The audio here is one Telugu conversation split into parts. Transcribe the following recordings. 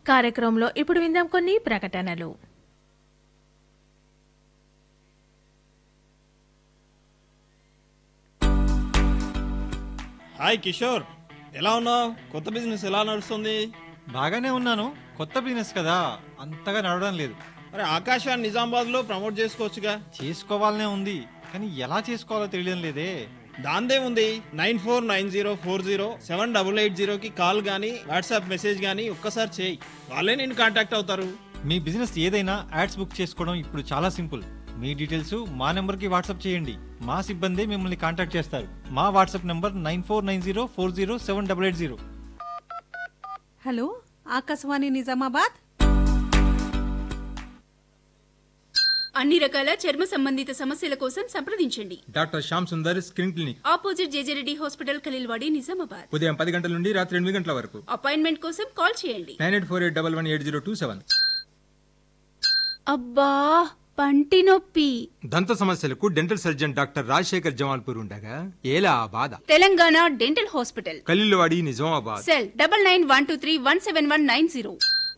కార్యక్రమంలో ఇప్పుడు విందాం కొన్ని ప్రకటనలు హాయ్ కిషోర్ ఎలా ఉన్నావు కొత్త బిజినెస్ ఎలా నడుస్తుంది బాగానే ఉన్నాను కొత్త బిజినెస్ కదా అంతగా నడవడం లేదు మరి ఆకాశాన్ని నిజామాబాద్ లో ప్రమోట్ చేసుకోవచ్చుగా చేసుకోవాలనే ఉంది కానీ ఎలా చేసుకోవాలో తెలియడం లేదే దాందే ఉంది nine four nine zero four zero seven double eight జీరోకి కాల్ కానీ వాట్సాప్ మెసేజ్ కానీ ఒక్కసారి చేయి వాళ్ళే నేను కాంటాక్ట్ అవుతారు మీ బిజినెస్ ఏదైనా యాడ్స్ బుక్ చేసుకోవడం ఇప్పుడు చాలా సింపుల్ మీ డీటెయిల్స్ మా నెంబర్కి వాట్సాప్ చేయండి మా సిబ్బంది మిమ్మల్ని కాంటాక్ట్ చేస్తారు మా WhatsApp number nine four nine zero four zero seven double eight zero hello Akashvani Nizamabad అన్ని రకాల చర్మ సంబంధిత సమస్యల కోసం సంప్రదించండి doctor Shyam Sundar skin clinic opposite JJ Reddy hospital Khaleelwadi Nizamabad ఉదయం పది గంటల నుండి రాత్రి ఎనిమిది గంటల వరకు అపాయింట్మెంట్ కోసం కాల్ చేయండి nine eight four eight double one eight zero two seven అబ్బా పంటి నొప్పి దంత సమస్యలకు dental surgeon doctor Rajasekhar Jamalpur ఉండగా ఏలా ఆ బాధ Telangana dental hospital Khaleelwadi Nizamabad cell double nine one two three one seven one nine zero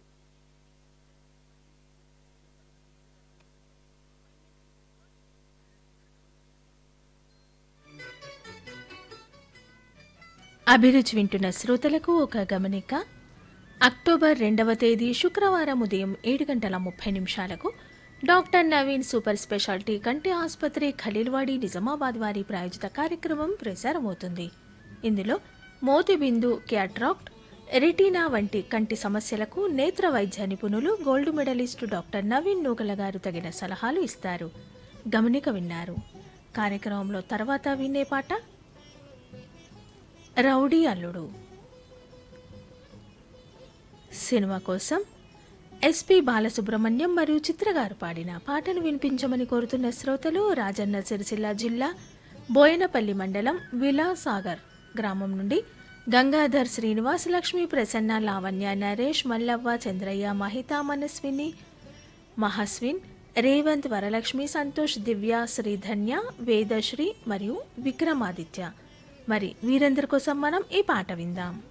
అభిరుచి వింటున్న శ్రోతలకు ఒక గమనిక అక్టోబర్ రెండవ తేదీ శుక్రవారం ఉదయం ఏడు గంటల ముప్పై నిమిషాలకు డాక్టర్ నవీన్ సూపర్ స్పెషాలిటీ కంటి ఆసుపత్రి ఖలీల్వాడి నిజామాబాద్ వారి ప్రాయోజిత కార్యక్రమం ప్రసారమవుతుంది ఇందులో మోతిబిందు క్యాట్రాక్ట్ రెటీనా వంటి కంటి సమస్యలకు నేత్ర వైద్య నిపుణులు gold medallist doctor Naveen Nukala గారు తగిన సలహాలు ఇస్తారు గమనిక విన్నారు కార్యక్రమంలో తర్వాత వినే పాట రౌడీ అల్లుడు సినిమా కోసం ఎస్పి బాలసుబ్రహ్మణ్యం మరియు చిత్రగారు పాడిన పాటను వినిపించమని కోరుతున్న శ్రోతలు రాజన్న సిరిసిల్ల జిల్లా బోయనపల్లి మండలం విలాసాగర్ గ్రామం నుండి గంగాధర్ శ్రీనివాస్ లక్ష్మీ ప్రసన్న లావణ్య నరేష్ మల్లవ్వ చంద్రయ్య మహితా మనస్విని మహస్విన్ రేవంత్ వరలక్ష్మి సంతోష్ దివ్య శ్రీధన్య వేదశ్రీ మరియు విక్రమాదిత్య మరి వీరందరి కోసం మనం ఈ పాట విందాం